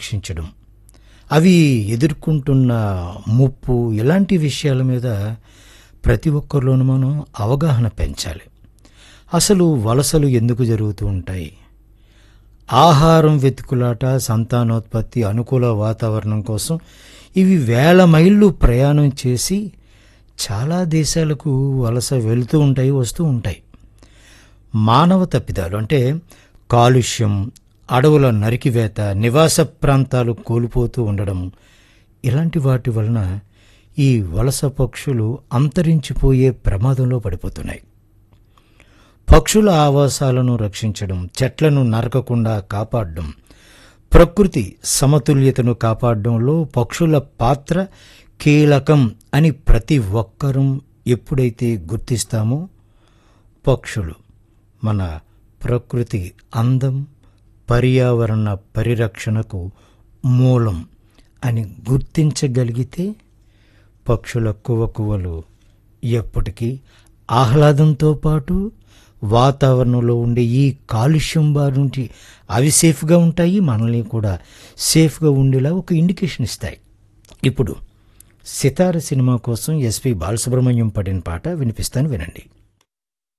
రక్షించడం అవి ఎదుర్కొంటున్న ముప్పు ఇలాంటి విషయాల మీద ప్రతి ఒక్కరిలోనూ మనం అవగాహన పెంచాలి అసలు వలసలు ఎందుకు జరుగుతూ ఉంటాయి ఆహారం వెతుకులాట సంతానోత్పత్తి అనుకూల వాతావరణం కోసం ఇవి వేల మైళ్ళు ప్రయాణం చేసి చాలా దేశాలకు వలస వెళుతూ ఉంటాయి వస్తూ ఉంటాయి మానవ తప్పిదాలు అంటే కాలుష్యం అడవుల నరికివేత నివాస ప్రాంతాలు కోల్పోతూ ఉండడం ఇలాంటి వాటి వలన ఈ వలస పక్షులు అంతరించిపోయే ప్రమాదంలో పడిపోతున్నాయి పక్షుల ఆవాసాలను రక్షించడం చెట్లను నరకకుండా కాపాడడం ప్రకృతి సమతుల్యతను కాపాడడంలో పక్షుల పాత్ర కీలకం అని ప్రతి ఒక్కరూ ఎప్పుడైతే గుర్తిస్తామో పక్షులు మన ప్రకృతి అందం పర్యావరణ పరిరక్షణకు మూలం అని గుర్తించగలిగితే పక్షుల కువకువలు ఎప్పటికీ ఆహ్లాదంతో పాటు వాతావరణంలో ఉండే ఈ కాలుష్యం బారి నుంచి అవి సేఫ్గా ఉంటాయి మనల్ని కూడా సేఫ్గా ఉండేలా ఒక ఇండికేషన్ ఇస్తాయి ఇప్పుడు సితార సినిమా కోసం ఎస్పి బాలసుబ్రహ్మణ్యం పాడిన పాట వినిపిస్తాను వినండి